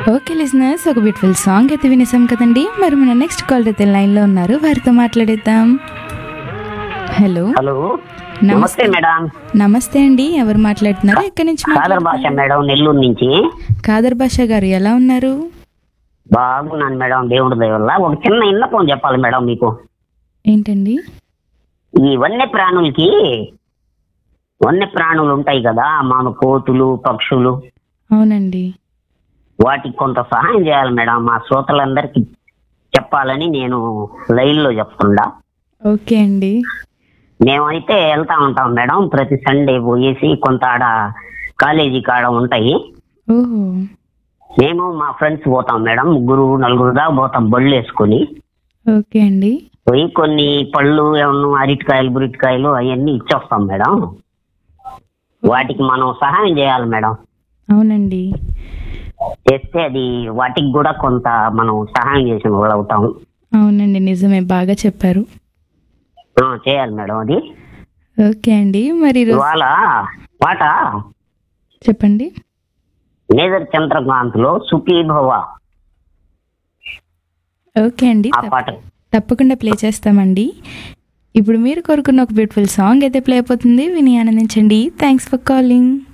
Okay listeners ఒక beautiful song అయితే వినేసాం కదండి మరి మన నెక్స్ట్ కాల్ అయితే లైన్లో ఉన్నారు వారితో మాట్లాడేద్దాం హలో హలో నమస్తే. నమస్తే మేడం నమస్తే అండి ఎవరు మాట్లాడుతున్నారు ఎక్కడి నుంచి కాదర్ మాట్లాడుతున్నారు? భాష మేడం నెల్లూరు నుంచి కాదర్ బాషా గారు ఎలా ఉన్నారు బాగున్నాను మేడం దేవుడి దయ వల్ల ఒక చిన్న ఇన్నపం చెప్పాలి మేడం మీకు ఏంటండి ఈ వన్య ప్రాణులకి వన్య ప్రాణులు ఉంటాయి కదా మన కోతులు పక్షులు అవునండి వాటికి కొంత సహాయం చేయాలి మేడం మా శ్రోతలందరికీ చెప్పాలని నేను లైన్ లో చెప్తుండా ఓకే అండి మేమైతే వెళ్తా ఉంటాం మేడం ప్రతి సండే పోయేసి కొంత ఆడ కాలేజీ కాడ ఉంటాయి ఓహో మేము మా ఫ్రెండ్స్ పోతాం మేడం ముగ్గురు నలుగురు దాకా పోతాం బళ్ళు వేసుకొని ఓకే అండి పోయి కొన్ని పళ్ళు ఏమన్నా అరటికాయలు బురిటికాయలు అవన్నీ ఇచ్చొస్తాం మేడం వాటికి మనం సహాయం చేయాలి మేడం అవునండి చేస్తే అది వాటికి కూడా కొంత మనం సహాయం చేసిన వాళ్ళు అవుతాం అవునండి నిజమే బాగా చెప్పారు ఆ, చేయాలి మేడం అది ఓకే అండి మరి ఈరోజు ఇవాళ పాట చెప్పండి మేజర్ చంద్రకాంత్ లో సుఖీభవ ఓకే అండి ఆ తప్ప- పాట తప్పకుండా ప్లే చేస్తామండి ఇప్పుడు మీరు కోరుకున్న ఒక బ్యూటిఫుల్ సాంగ్ అయితే ప్లే అయిపోతుంది విని ఆనందించండి థ్యాంక్స్ ఫర్ కాలింగ్